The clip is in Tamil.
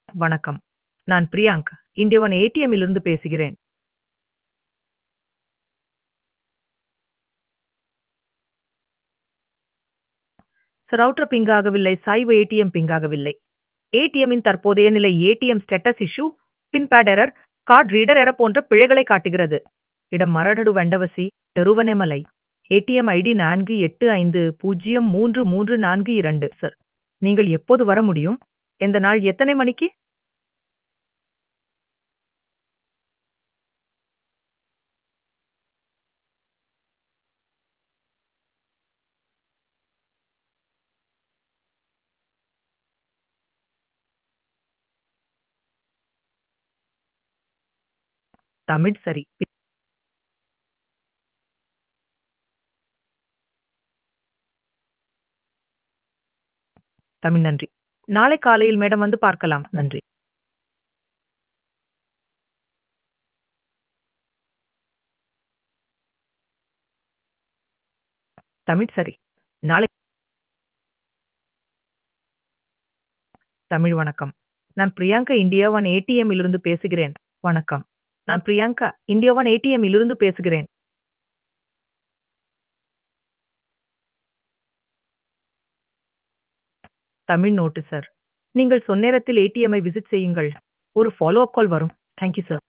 வணக்கம். நான் பிரியாங்க். இந்திய ஒன் ஏடிஎம்மிலிருந்து பேசுகிறேன். ரவுட்டர் பிங் ஆகவில்லை. சாய்வு ஏடிஎம் பிங் ஆகவில்லை. ஏடிஎம்மின் தற்போதைய நிலை ATM status issue, pin pad error, card reader error போன்ற பிழைகளை காட்டுகிறது. இடம் மரடடு வெண்டவசி, திருவண்ணாமலை. ஏடிஎம் ஐடி நான்கு எட்டு ஐந்து பூஜ்ஜியம் மூன்று மூன்று நான்கு இரண்டு சார். நீங்கள் எப்போது வர முடியும்? எந்த நாள் எத்தனை மணிக்கு? தமிழ் சரி. தமிழ் நன்றி. நாளை காலையில் மேடம் வந்து பார்க்கலாம். நன்றி. தமிழ் சரி. நாளை தமிழ் வணக்கம். நான் பிரியங்கா இந்தியா ஒன் ஏடிஎம்மிலிருந்து பேசுகிறேன். வணக்கம். நான் பிரியங்கா இந்தியா ஒன் ஏடிஎம்மிலிருந்து பேசுகிறேன். Tamil note sir. நீங்கள் சொன்னேரத்தில் ஏடிஎம்மை விசிட் செய்யுங்கள். ஒரு ஃபாலோ அப் கால் வரும். Thank you sir.